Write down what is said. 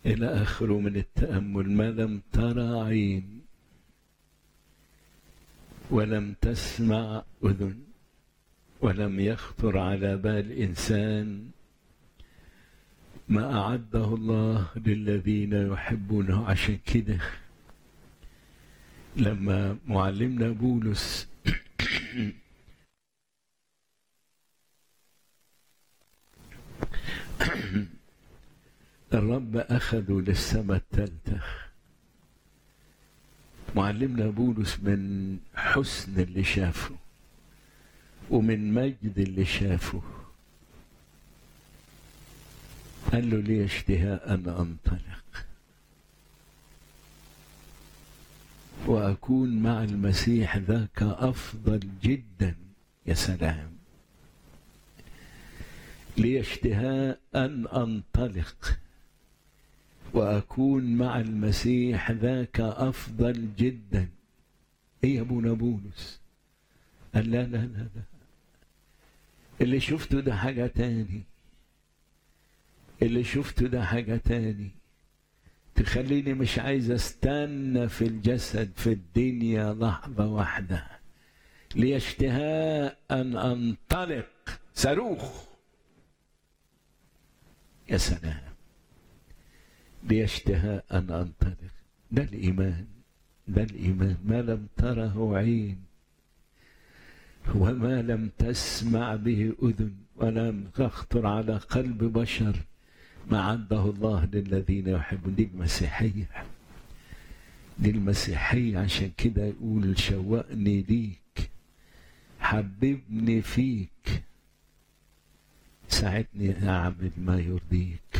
إلى آخره من التأمل ما لم ترى عين ولم تسمع أذن ولم يخطر على بال إنسان ما أعده الله للذين يحبونه عشان كده لما معلمنا بولس الرب أخذه للسماء الثالثة معلمنا بولس من حسن اللي شافه ومن مجد اللي شافه قال له لي اشتهاء أن أنطلق وأكون مع المسيح ذاك أفضل جدا يا سلام لي اشتهاء أن أنطلق وأكون مع المسيح ذاك أفضل جدا إيه يا أبونا بولس قال لا لا لا لا اللي شفته ده حاجة تاني اللي شفته ده حاجة تاني تخليني مش عايز استنى في الجسد في الدنيا لحظة واحدة لي اشتهاء أن أنطلق صاروخ يا سلام لي اشتهاء أن أنطلق ده الإيمان ده الإيمان ما لم تره عين وما لم تسمع به أذن ولم تخطر على قلب بشر ما عده الله للذين يحبون دي المسيحية دي المسيحية عشان كده يقول شوقني ليك حببني فيك ساعدني أعمل ما يرضيك